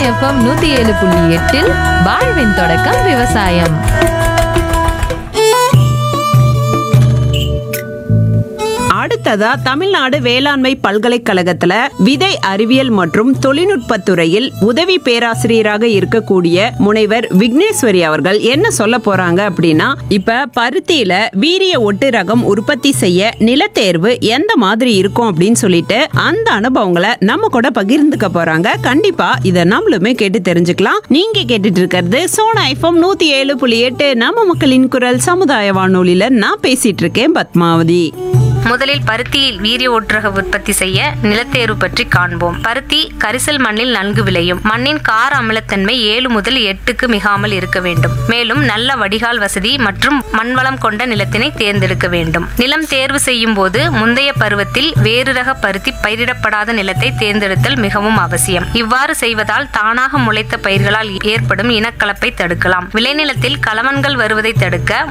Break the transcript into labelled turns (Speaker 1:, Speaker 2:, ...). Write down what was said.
Speaker 1: FM நூத்தி ஏழு புள்ளி எட்டில் வாழ்வின் தொடக்கம் விவசாயம்
Speaker 2: அடுத்ததா தமிழ்நாடு வேளாண்மை பல்கலைக்கழகத்துல விதை அறிவியல் மற்றும் தொழில்நுட்பத் துறையில் உதவி பேராசிரியராக இருக்கக்கூடிய முனைவர் விக்னேஸ்வரி அவர்கள் என்ன சொல்ல போறாங்க அப்படின்னா இப்ப பருத்தியில வீரிய ஒட்டு ரகம் உற்பத்தி செய்ய நிலத்தேர்வு எந்த மாதிரி இருக்கும் அப்படின்னு சொல்லிட்டு அந்த அனுபவங்களை நம்ம கூட பகிர்ந்துக்க போறாங்க கண்டிப்பா இதை நம்மளுமே கேட்டு தெரிஞ்சுக்கலாம் நீங்க கேட்டுட்டு இருக்கிறது சோனா ஐஃபம் நூத்தி ஏழு புள்ளி எட்டு நம்ம மக்களின் குரல் சமுதாய வானொலியில நான் பேசிட்டு இருக்கேன் பத்மாவதி
Speaker 3: முதலில் பருத்தியில் வீரிய ஒற்றக உற்பத்தி செய்ய நிலத்தேர்வு பற்றி காண்போம் பருத்தி கரிசல் மண்ணில் நன்கு விளையும் மண்ணின் கார அமிலத்தன்மை ஏழு முதல் எட்டுக்கு மிகாமல் இருக்க வேண்டும் மேலும் நல்ல வடிகால் வசதி மற்றும் மண்வளம் கொண்ட நிலத்தினை தேர்ந்தெடுக்க வேண்டும் நிலம் தேர்வு செய்யும் போது முந்தைய பருவத்தில் வேறு ரக பருத்தி பயிரிடப்படாத நிலத்தை தேர்ந்தெடுத்தல் மிகவும் அவசியம் இவ்வாறு செய்வதால் தானாக முளைத்த பயிர்களால் ஏற்படும் இனக்கலப்பை தடுக்கலாம் விளைநிலத்தில் களவன்கள் வருவதை தடுக்க